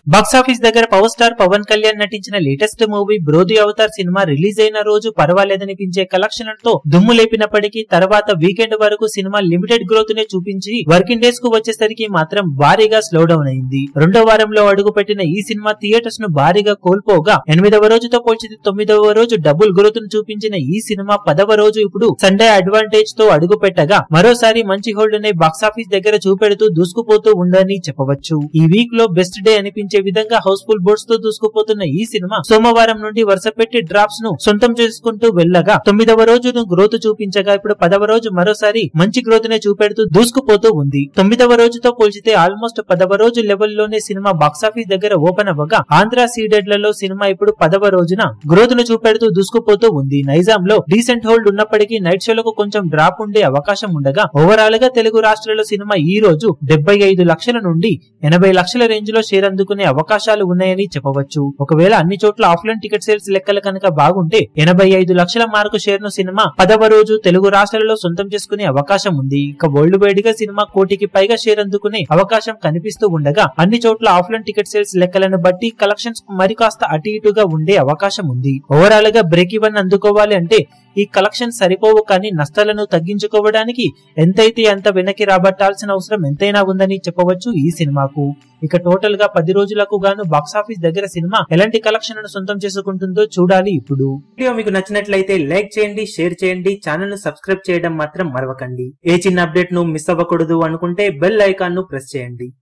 box office దగ్గర power star Pawan Kalyan నటించిన latest movie bro the avatar సినిమా రిలీజ్ అయిన రోజు పర్వాలేదనిపించే కలెక్షన్లతో దుమ్ము లేపినప్పటికీ తర్వాత వీకెండ్ వరకు సినిమా లిమిటెడ్ గ్రోత్ నే చూపించి వర్కింగ్ డేస్ కు వచ్చేసరికి మాత్రం భారీగా స్లో డౌన్ అయింది రెండో వారంలో అడుగు పెట్టిన ఈ సినిమా థియేటర్స్ ను భారీగా కోల్పోగా ఎనిమిదవ రోజుతో పోల్చితే తొమ్మిదవ రోజు డబుల్ గ్రోత్ ను చూపించిన ఈ సినిమా పదవ రోజు ఇప్పుడు సండే అడ్వాంటేజ్ తో అడుగు పెట్టగా మరోసారి మంచి హోల్డ్ నే బాక్సాఫీస్ దగ్గర చూపెడుతూ దూసుకుపోతూ ఉందని చెప్పవచ్చు ఈ వీక్ లో బెస్ట్ డే అనిపించే విధంగా హౌస్ఫుల్ బోర్డ్స్ తో దూసుకుపోతున్న ఈ సినిమా సోమవారం నుండి వరుస పెట్టి డ్రాప్స్ ను సొంతం చేసుకుంటూ వెళ్ళగా తొమ్మిదవ రోజును గ్రోత్ చూపించగా ఇప్పుడు పదవ రోజు మరోసారి మంచి గ్రోత్ నే చూపెడుతూ దూసుకుపోతూ ఉంది తొమ్మిదవ రోజుతో పోల్చితే ఆల్మోస్ట్ పదవ రోజు లెవెల్లోనే సినిమా బాక్సాఫీస్ దగ్గర ఓపెన్ అవ్వగా ఆంధ్ర సీడెడ్లలో సినిమా ఇప్పుడు పదవ రోజున గ్రోత్ ను చూపెడుతూ దూసుకుపోతూ ఉంది నైజాం లో డీసెంట్ హోల్డ్ ఉన్నప్పటికీ నైట్ షోలకు కొంచెం డ్రాప్ ఉండే అవకాశం ఉండగా ఓవరాల్ గా తెలుగు రాష్ట్రాల్లో సినిమా ఈ రోజు డెబ్బై ఐదు లక్షల నుండి ఎనభై లక్షల రేంజ్ లో షేర్ అందుకునే అవకాశాలు ఉన్నాయని చెప్పవచ్చు ఒకవేళ అన్ని చోట్ల ఆఫ్లైన్ టికెట్ సేల్స్ లెక్కలు కనుక బాగుంటే ఎనభై ఐదు లక్షల మార్కు షేర్ ను సినిమా పదవ రోజు తెలుగు రాష్ట్రాలలో సొంతం చేసుకునే అవకాశం ఉంది ఇక వరల్డ్ వైడ్ గా సినిమా కోటికి పైగా షేర్ అందుకునే అవకాశం కనిపిస్తూ ఉండగా అన్ని చోట్ల ఆఫ్లైన్ టికెట్ సేల్స్ లెక్కలను బట్టి కలెక్షన్స్ మరి కాస్త అటు ఇటుగా ఉండే అవకాశం ఉంది ఓవరాల్ గా బ్రేక్ ఇవన్ అందుకోవాలి అంటే ఈ కలెక్షన్ సరిపోవు కానీ నష్టాలను తగ్గించుకోవడానికి ఎంతైతే అంత వెనక్కి రాబట్టాల్సిన అవసరం ఎంతైనా ఉందని చెప్పవచ్చు ఈ సినిమాకు ఇక టోటల్ గా పది రోజులకు గాను బాక్సాఫీస్ దగ్గర సినిమా ఎలాంటి కలెక్షన్ సొంతం చేసుకుంటుందో చూడాలి ఇప్పుడు వీడియో మీకు నచ్చినట్లయితే లైక్ చేయండి షేర్ చేయండి ఛానల్ ను సబ్స్క్రైబ్ చేయడం మాత్రం మరవకండి ఏ చిన్న అప్డేట్ ను మిస్ అవ్వకూడదు అనుకుంటే బెల్ ఐకాన్ ను ప్రెస్ చేయండి